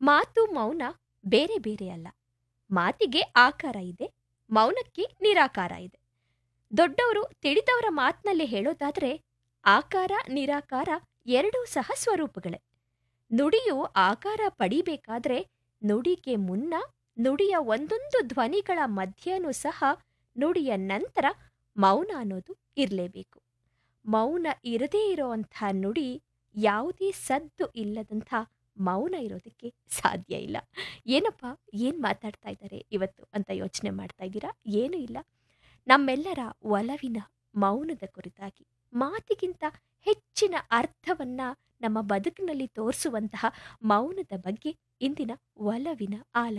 ಮಾತು ಮೌನ ಬೇರೆ ಬೇರೆ ಅಲ್ಲ ಮಾತಿಗೆ ಆಕಾರ ಇದೆ ಮೌನಕ್ಕೆ ನಿರಾಕಾರ ಇದೆ ದೊಡ್ಡವರು ತಿಳಿದವರ ಮಾತಿನಲ್ಲಿ ಹೇಳೋದಾದ್ರೆ ಆಕಾರ ನಿರಾಕಾರ ಎರಡೂ ಸಹ ಸ್ವರೂಪಗಳೇ ನುಡಿಯು ಆಕಾರ ಪಡಿಬೇಕಾದ್ರೆ ನುಡಿಗೆ ಮುನ್ನ ನುಡಿಯ ಒಂದೊಂದು ಧ್ವನಿಗಳ ಮಧ್ಯನೂ ಸಹ ನುಡಿಯ ನಂತರ ಮೌನ ಅನ್ನೋದು ಇರಲೇಬೇಕು ಮೌನ ಇರದೇ ಇರೋವಂಥ ನುಡಿ ಯಾವುದೇ ಸದ್ದು ಇಲ್ಲದಂಥ ಮೌನ ಇರೋದಕ್ಕೆ ಸಾಧ್ಯ ಇಲ್ಲ ಏನಪ್ಪ ಏನು ಮಾತಾಡ್ತಾ ಇದ್ದಾರೆ ಇವತ್ತು ಅಂತ ಯೋಚನೆ ಮಾಡ್ತಾ ಇದ್ದೀರಾ ಏನೂ ಇಲ್ಲ ನಮ್ಮೆಲ್ಲರ ಒಲವಿನ ಮೌನದ ಕುರಿತಾಗಿ ಮಾತಿಗಿಂತ ಹೆಚ್ಚಿನ ಅರ್ಥವನ್ನ ನಮ್ಮ ಬದುಕಿನಲ್ಲಿ ತೋರಿಸುವಂತಹ ಮೌನದ ಬಗ್ಗೆ ಇಂದಿನ ಒಲವಿನ ಆಲ